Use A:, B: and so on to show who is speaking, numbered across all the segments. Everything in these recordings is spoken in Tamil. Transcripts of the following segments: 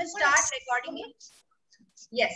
A: to start recording it? Yes.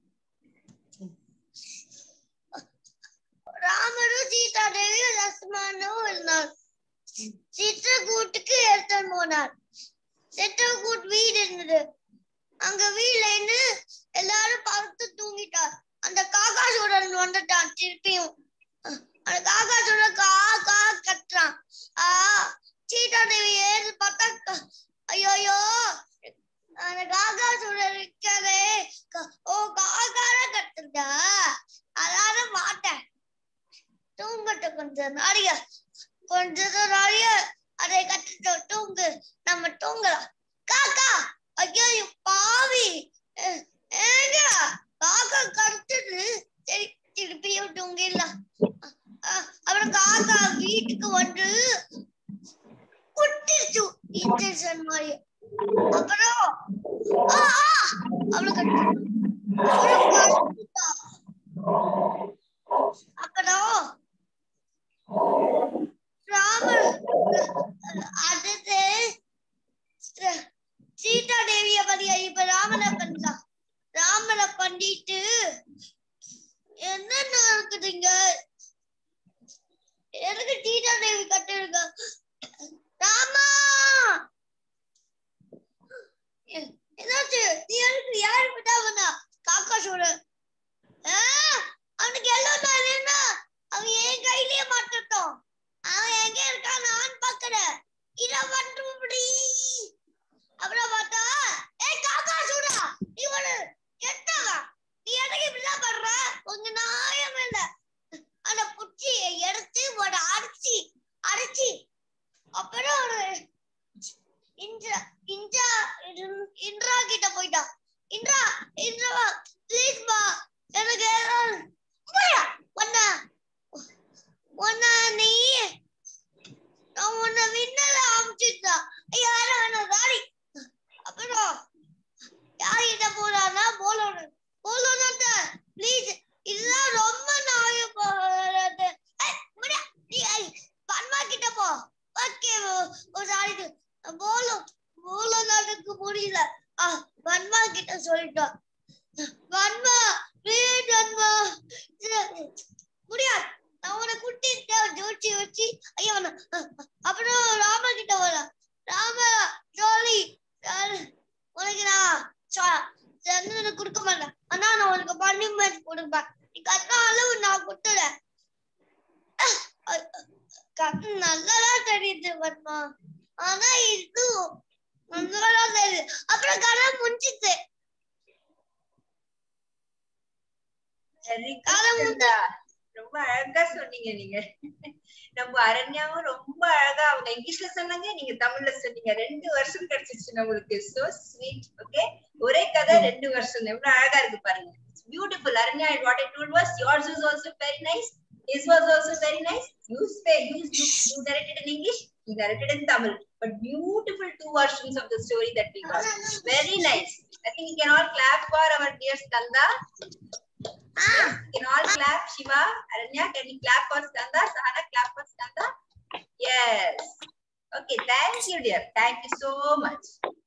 B: ராமரும் சீதாதேவியும் லக்ஷ்மணனும் இருந்தார் சித்திரகூட்டுக்கு எடுத்துட்டு போனார் சித்திரகூட் வீடு இருந்தது அங்க வீட்ல இருந்து எல்லாரும் படுத்து தூங்கிட்டார் அந்த காக்காசூரன் வந்துட்டான் திருப்பியும் அந்த காக்காசூரன் கா கா கத்துறான் ஆ சீதாதேவி ஏறு பார்த்தா க- ஐயோயோ அந்த காக்காசூரன் இருக்காதே க- ஓ காக்கார கத்துட்டா அதான மாட்டேன் தூங்கட்டும் கொஞ்சம் நாளைய கொஞ்ச நாளைய அதை கட்டிட்டு தூங்கு நம்ம தூங்கலாம் காக்கா ஐயோ பாவி அஹ், ஏங்க காக்கா கடுத்துட்டு சரி திருப்பியும் தூங்கிடலாம் அஹ், அப்புறம் காக்கா வீட்டுக்கு வந்து குட்டிச்சு இன்ஜெக்ஷன் மாதிரி அப்புறம் ஆ ஆ அவளுக்கு அப்புறம் கடுத்துட்டா. அப்புறம் ராமர் அடுத்து சி- சீதா தேவிய பத்தியா இப்ப ராமனை பண்ணலாம் ராமனை பண்ணிட்டு என்ன நடக்குதுங்க எதுக்கு சீதா தேவி கட்டிருக்க ராமா எ- என்னாச்சு நீ எதுக்கு யாருக்கு தான் காக்கா சொல்ற அவனுக்கு எல்லாம் என்ன அவன் என் கையிலேயே மாட்டட்டும் அவன் எங்க இருக்கான் நான் பாக்குறேன் இத பண்றபடி அப்புறம் பார்த்தா ஏய் காக்கா சூடா நீ ஒரு கெட்டவா நீ எதுக்கு இப்படிலாம் பண்ற கொஞ்ச நியாயம் இல்ல அந்த குச்சியை எடுத்து ஒரு அடிச்சு அடிச்சு அப்புறம் ஒரு இந்திரா இந்திரா இந்திரா கிட்ட போயிட்டான் இந்திரா இந்திரா ப்ளீஸ் பா எனக்கு ஏதாவது போயா ஒன்ன ஒன்ன நீ நான் உன்னை விண்ணல அமிச்சுட்டா யாரும் என்ன தாடி அப்புறம் யார்கிட்ட போறானா போலோடு போலோட ப்ளீஸ் இதெல்லாம் ரொம்ப நாயம் போறது முடியா நீ ஐ, பன்மா கிட்ட போ ஓகே ஒரு நாளைக்கு போலும் போலோ நாட்டுக்கு முடியல ஆ பன்மா கிட்ட சொல்லிட்டோம் வன்மா ப்ளீஸ் வன்மா முடியாது நான் உன்னை குட்டி ஜோடிச்சு வச்சு ஐயா வேணாம். அப்புறம் ராம கிட்ட வர ராம ஜோலி உனக்கு நான் ச- சந்தனத்தை கொடுக்க மாட்டேன் ஆனா நான் உனக்கு பனிமதி கொடுப்பேன் நீ கட்டின அளவு நான் கொடுத்துட கட்டு நல்லாதான் தெரியுது வன்மா ஆனா இது நல்லாதான் தெரியுது அப்புறம் கதை முடிஞ்சிச்சு
A: Very good,
B: காலம்
A: சந்திரா. ரொம்ப அழகா சொன்னீங்க நீங்க நம்ம அரண்யாவும் ரொம்ப அழகா அவங்க இங்கிலீஷ்ல சொன்னாங்க நீங்க தமிழ்ல சொன்னீங்க ரெண்டு வருஷம் கிடைச்சிச்சு நம்மளுக்கு சோ ஸ்வீட் ஓகே ஒரே கதை ரெண்டு வருஷம் எவ்வளவு அழகா இருக்கு பாருங்க beautiful Aranya what I told was yours is also very nice his was also very nice you say you you, you narrated in english he narrated in tamil but beautiful two versions of the story that we got very nice i think we can all clap for our dear skanda
B: ah
A: You can all clap. Shiva, Aranya, can you clap for Skanda? Sahana, clap for Skanda. Yes. Okay, thank you, dear. Thank you so much.